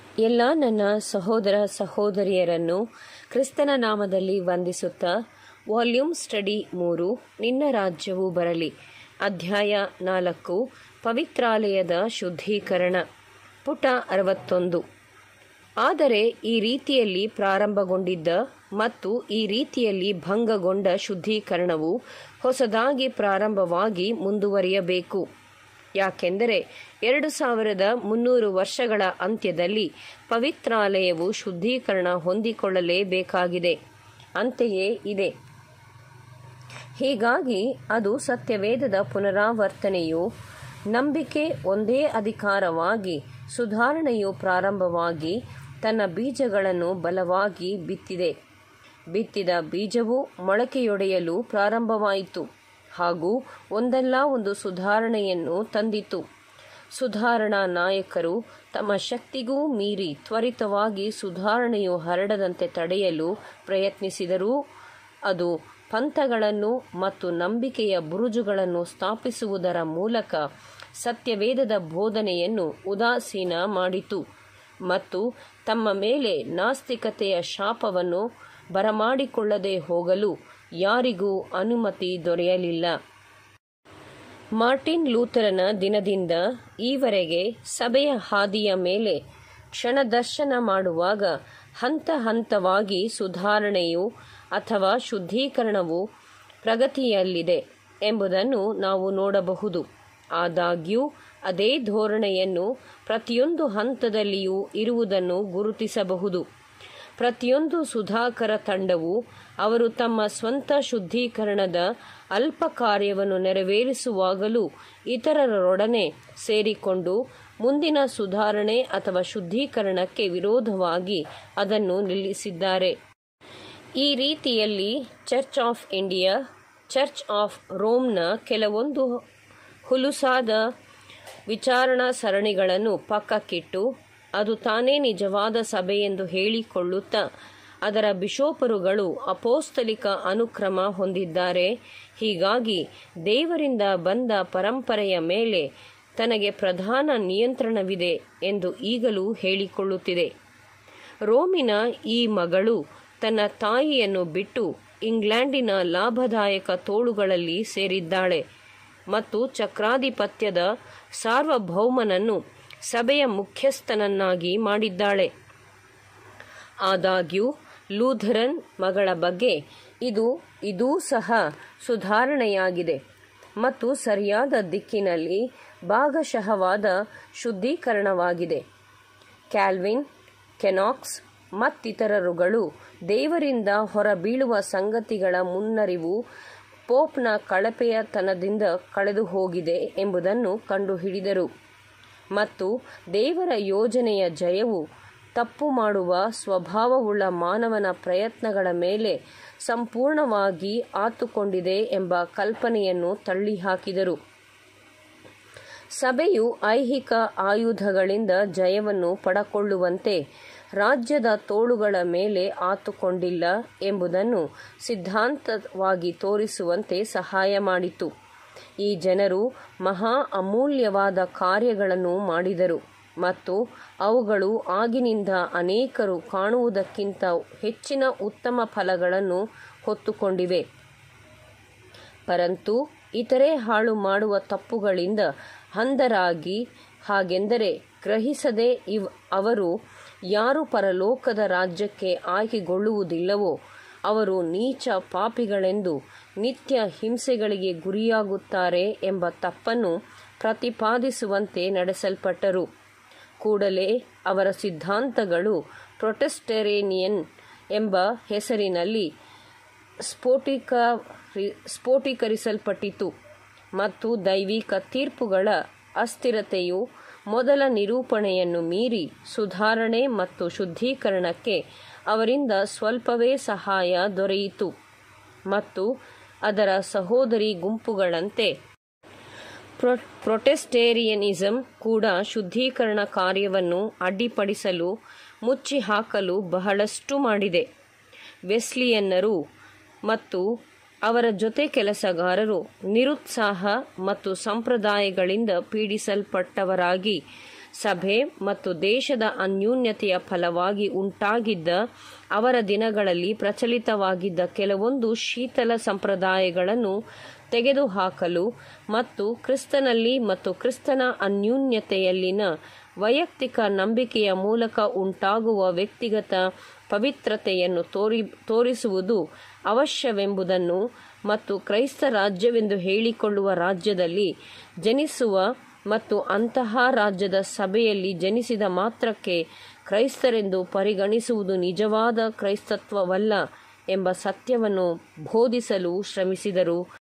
ಎಲ್ಲ ನನ್ನ ಸಹೋದರ ಸಹೋದರಿಯರನ್ನು ಕ್ರಿಸ್ತನ ನಾಮದಲ್ಲಿ ವಂದಿಸುತ್ತಾ ವಾಲ್ಯೂಮ್ ಸ್ಟಡಿ ಮೂರು ನಿನ್ನ ರಾಜ್ಯವು ಬರಲಿ ಅಧ್ಯಾಯ ನಾಲ್ಕು ಪವಿತ್ರಾಲಯದ ಶುದ್ಧೀಕರಣ ಪುಟ ಅರವತ್ತೊಂದು ಆದರೆ ಈ ರೀತಿಯಲ್ಲಿ ಪ್ರಾರಂಭಗೊಂಡಿದ್ದ ಮತ್ತು ಈ ರೀತಿಯಲ್ಲಿ ಭಂಗಗೊಂಡ ಶುದ್ಧೀಕರಣವು ಹೊಸದಾಗಿ ಪ್ರಾರಂಭವಾಗಿ ಮುಂದುವರಿಯಬೇಕು ಯಾಕೆಂದರೆ ಎರಡು ಸಾವಿರದ ಮುನ್ನೂರು ವರ್ಷಗಳ ಅಂತ್ಯದಲ್ಲಿ ಪವಿತ್ರಾಲಯವು ಶುದ್ಧೀಕರಣ ಹೊಂದಿಕೊಳ್ಳಲೇಬೇಕಾಗಿದೆ ಅಂತೆಯೇ ಇದೆ ಹೀಗಾಗಿ ಅದು ಸತ್ಯವೇದದ ಪುನರಾವರ್ತನೆಯು ನಂಬಿಕೆ ಒಂದೇ ಅಧಿಕಾರವಾಗಿ ಸುಧಾರಣೆಯು ಪ್ರಾರಂಭವಾಗಿ ತನ್ನ ಬೀಜಗಳನ್ನು ಬಲವಾಗಿ ಬಿತ್ತಿದೆ ಬಿತ್ತಿದ ಬೀಜವು ಮೊಳಕೆಯೊಡೆಯಲು ಪ್ರಾರಂಭವಾಯಿತು ಹಾಗೂ ಒಂದಲ್ಲ ಒಂದು ಸುಧಾರಣೆಯನ್ನು ತಂದಿತು ಸುಧಾರಣಾ ನಾಯಕರು ತಮ್ಮ ಶಕ್ತಿಗೂ ಮೀರಿ ತ್ವರಿತವಾಗಿ ಸುಧಾರಣೆಯು ಹರಡದಂತೆ ತಡೆಯಲು ಪ್ರಯತ್ನಿಸಿದರೂ ಅದು ಪಂಥಗಳನ್ನು ಮತ್ತು ನಂಬಿಕೆಯ ಬುರುಜುಗಳನ್ನು ಸ್ಥಾಪಿಸುವುದರ ಮೂಲಕ ಸತ್ಯವೇದದ ಬೋಧನೆಯನ್ನು ಉದಾಸೀನ ಮಾಡಿತು ಮತ್ತು ತಮ್ಮ ಮೇಲೆ ನಾಸ್ತಿಕತೆಯ ಶಾಪವನ್ನು ಬರಮಾಡಿಕೊಳ್ಳದೆ ಹೋಗಲು ಯಾರಿಗೂ ಅನುಮತಿ ದೊರೆಯಲಿಲ್ಲ ಮಾರ್ಟಿನ್ ಲೂಥರನ ದಿನದಿಂದ ಈವರೆಗೆ ಸಭೆಯ ಹಾದಿಯ ಮೇಲೆ ಕ್ಷಣದರ್ಶನ ಮಾಡುವಾಗ ಹಂತ ಹಂತವಾಗಿ ಸುಧಾರಣೆಯು ಅಥವಾ ಶುದ್ಧೀಕರಣವು ಪ್ರಗತಿಯಲ್ಲಿದೆ ಎಂಬುದನ್ನು ನಾವು ನೋಡಬಹುದು ಆದಾಗ್ಯೂ ಅದೇ ಧೋರಣೆಯನ್ನು ಪ್ರತಿಯೊಂದು ಹಂತದಲ್ಲಿಯೂ ಇರುವುದನ್ನು ಗುರುತಿಸಬಹುದು ಪ್ರತಿಯೊಂದು ಸುಧಾಕರ ತಂಡವು ಅವರು ತಮ್ಮ ಸ್ವಂತ ಶುದ್ಧೀಕರಣದ ಅಲ್ಪ ಕಾರ್ಯವನ್ನು ನೆರವೇರಿಸುವಾಗಲೂ ಇತರರೊಡನೆ ಸೇರಿಕೊಂಡು ಮುಂದಿನ ಸುಧಾರಣೆ ಅಥವಾ ಶುದ್ಧೀಕರಣಕ್ಕೆ ವಿರೋಧವಾಗಿ ಅದನ್ನು ನಿಲ್ಲಿಸಿದ್ದಾರೆ ಈ ರೀತಿಯಲ್ಲಿ church of India church of ರೋಮ್ನ ಕೆಲವೊಂದು ಹುಲುಸಾದ ವಿಚಾರಣಾ ಸರಣಿಗಳನ್ನು ಪಕ್ಕಕ್ಕಿಟ್ಟು ಅದು ತಾನೇ ನಿಜವಾದ ಸಭೆಯೆಂದು ಹೇಳಿಕೊಳ್ಳುತ್ತಾ ಅದರ ಬಿಷೋಪರುಗಳು ಅಪೋಸ್ತಲಿಕ ಅನುಕ್ರಮ ಹೊಂದಿದ್ದಾರೆ ಹೀಗಾಗಿ ದೇವರಿಂದ ಬಂದ ಪರಂಪರೆಯ ಮೇಲೆ ತನಗೆ ಪ್ರಧಾನ ನಿಯಂತ್ರಣವಿದೆ ಎಂದು ಈಗಲೂ ಹೇಳಿಕೊಳ್ಳುತ್ತಿದೆ ರೋಮಿನ ಈ ಮಗಳು ತನ್ನ ತಾಯಿಯನ್ನು ಬಿಟ್ಟು ಇಂಗ್ಲೆಂಡಿನ ಲಾಭದಾಯಕ ತೋಳುಗಳಲ್ಲಿ ಸೇರಿದ್ದಾಳೆ ಮತ್ತು ಚಕ್ರಾಧಿಪತ್ಯದ ಸಾರ್ವಭೌಮನನ್ನು ಸಭೆಯ ಮುಖ್ಯಸ್ಥನನ್ನಾಗಿ ಮಾಡಿದ್ದಾಳೆ ಆದಾಗ್ಯೂ ಲೂಥರನ್ ಮಗಳ ಬಗ್ಗೆ ಇದು ಇದೂ ಸಹ ಸುಧಾರಣೆಯಾಗಿದೆ ಮತ್ತು ಸರಿಯಾದ ದಿಕ್ಕಿನಲ್ಲಿ ಭಾಗಶಃವಾದ ಶುದ್ಧೀಕರಣವಾಗಿದೆ ಕ್ಯಾಲ್ವಿನ್ ಕೆನಾಕ್ಸ್ ಮತ್ತಿತರರುಗಳು ದೇವರಿಂದ ಹೊರಬೀಳುವ ಸಂಗತಿಗಳ ಮುನ್ನರಿವು ಪೋಪ್ನ ಕಳಪೆಯತನದಿಂದ ಕಳೆದು ಹೋಗಿದೆ ಎಂಬುದನ್ನು ಕಂಡುಹಿಡಿದರು ಮತ್ತು ದೇವರ ಯೋಜನೆಯ ಜಯವು ತಪ್ಪು ಮಾಡುವ ಸ್ವಭಾವವುಳ್ಳ ಮಾನವನ ಪ್ರಯತ್ನಗಳ ಮೇಲೆ ಸಂಪೂರ್ಣವಾಗಿ ಆತುಕೊಂಡಿದೆ ಎಂಬ ಕಲ್ಪನೆಯನ್ನು ತಳ್ಳಿಹಾಕಿದರು ಸಭೆಯು ಐಹಿಕ ಆಯುಧಗಳಿಂದ ಜಯವನ್ನು ಪಡಕೊಳ್ಳುವಂತೆ ರಾಜ್ಯದ ತೋಳುಗಳ ಮೇಲೆ ಆತುಕೊಂಡಿಲ್ಲ ಎಂಬುದನ್ನು ಸಿದ್ಧಾಂತವಾಗಿ ತೋರಿಸುವಂತೆ ಸಹಾಯ ಮಾಡಿತು ಈ ಜನರು ಮಹಾ ಅಮೂಲ್ಯವಾದ ಕಾರ್ಯಗಳನ್ನು ಮಾಡಿದರು ಮತ್ತು ಅವುಗಳು ಆಗಿನಿಂದ ಅನೇಕರು ಕಾಣುವುದಕ್ಕಿಂತ ಹೆಚ್ಚಿನ ಉತ್ತಮ ಫಲಗಳನ್ನು ಹೊತ್ತುಕೊಂಡಿವೆ ಪರಂತು ಇತರೆ ಹಾಳು ಮಾಡುವ ತಪ್ಪುಗಳಿಂದ ಅಂಧರಾಗಿ ಹಾಗೆಂದರೆ ಗ್ರಹಿಸದೆ ಇವ್ ಅವರು ಯಾರು ಪರಲೋಕದ ರಾಜ್ಯಕ್ಕೆ ಆಯ್ಕೆಗೊಳ್ಳುವುದಿಲ್ಲವೋ ಅವರು ನೀಚ ಪಾಪಿಗಳೆಂದು ನಿತ್ಯ ಹಿಂಸೆಗಳಿಗೆ ಗುರಿಯಾಗುತ್ತಾರೆ ಎಂಬ ತಪ್ಪನ್ನು ಪ್ರತಿಪಾದಿಸುವಂತೆ ನಡೆಸಲ್ಪಟ್ಟರು ಕೂಡಲೇ ಅವರ ಸಿದ್ಧಾಂತಗಳು ಪ್ರೊಟೆಸ್ಟರೇನಿಯನ್ ಎಂಬ ಹೆಸರಿನಲ್ಲಿ ಸ್ಫೋಟಿಕ ಸ್ಫೋಟೀಕರಿಸಲ್ಪಟ್ಟಿತು ಮತ್ತು ದೈವಿಕ ತೀರ್ಪುಗಳ ಅಸ್ಥಿರತೆಯು ಮೊದಲ ನಿರೂಪಣೆಯನ್ನು ಮೀರಿ ಸುಧಾರಣೆ ಮತ್ತು ಶುದ್ಧೀಕರಣಕ್ಕೆ ಅವರಿಂದ ಸ್ವಲ್ಪವೇ ಸಹಾಯ ದೊರೆಯಿತು ಮತ್ತು ಅದರ ಸಹೋದರಿ ಗುಂಪುಗಳಂತೆ ಪ್ರೊ ಪ್ರೊಟೆಸ್ಟೇರಿಯನಿಸಂ ಕೂಡ ಶುದ್ಧೀಕರಣ ಕಾರ್ಯವನ್ನು ಅಡ್ಡಿಪಡಿಸಲು ಮುಚ್ಚಿ ಹಾಕಲು ಬಹಳಷ್ಟು ಮಾಡಿದೆ ವೆಸ್ಲಿಯನ್ನರು ಮತ್ತು ಅವರ ಜೊತೆ ಕೆಲಸಗಾರರು ನಿರುತ್ಸಾಹ ಮತ್ತು ಸಂಪ್ರದಾಯಗಳಿಂದ ಪೀಡಿಸಲ್ಪಟ್ಟವರಾಗಿ ಸಭೆ ಮತ್ತು ದೇಶದ ಅನ್ಯೂನ್ಯತೆಯ ಫಲವಾಗಿ ಉಂಟಾಗಿದ್ದ ಅವರ ದಿನಗಳಲ್ಲಿ ಪ್ರಚಲಿತವಾಗಿದ್ದ ಕೆಲವೊಂದು ಶೀತಲ ಸಂಪ್ರದಾಯಗಳನ್ನು ತೆಗೆದುಹಾಕಲು ಮತ್ತು ಕ್ರಿಸ್ತನಲ್ಲಿ ಮತ್ತು ಕ್ರಿಸ್ತನ ಅನ್ಯೂನ್ಯತೆಯಲ್ಲಿನ ವೈಯಕ್ತಿಕ ನಂಬಿಕೆಯ ಮೂಲಕ ಉಂಟಾಗುವ ವ್ಯಕ್ತಿಗತ ಪವಿತ್ರತೆಯನ್ನು ತೋರಿ ತೋರಿಸುವುದು ಅವಶ್ಯವೆಂಬುದನ್ನು ಮತ್ತು ಕ್ರೈಸ್ತ ರಾಜ್ಯವೆಂದು ಹೇಳಿಕೊಳ್ಳುವ ರಾಜ್ಯದಲ್ಲಿ ಜನಿಸುವ ಮತ್ತು ಅಂತಹ ರಾಜ್ಯದ ಸಭೆಯಲ್ಲಿ ಜನಿಸಿದ ಮಾತ್ರಕ್ಕೆ ಕ್ರೈಸ್ತರೆಂದು ಪರಿಗಣಿಸುವುದು ನಿಜವಾದ ಕ್ರೈಸ್ತತ್ವವಲ್ಲ ಎಂಬ ಸತ್ಯವನ್ನು ಬೋಧಿಸಲು ಶ್ರಮಿಸಿದರು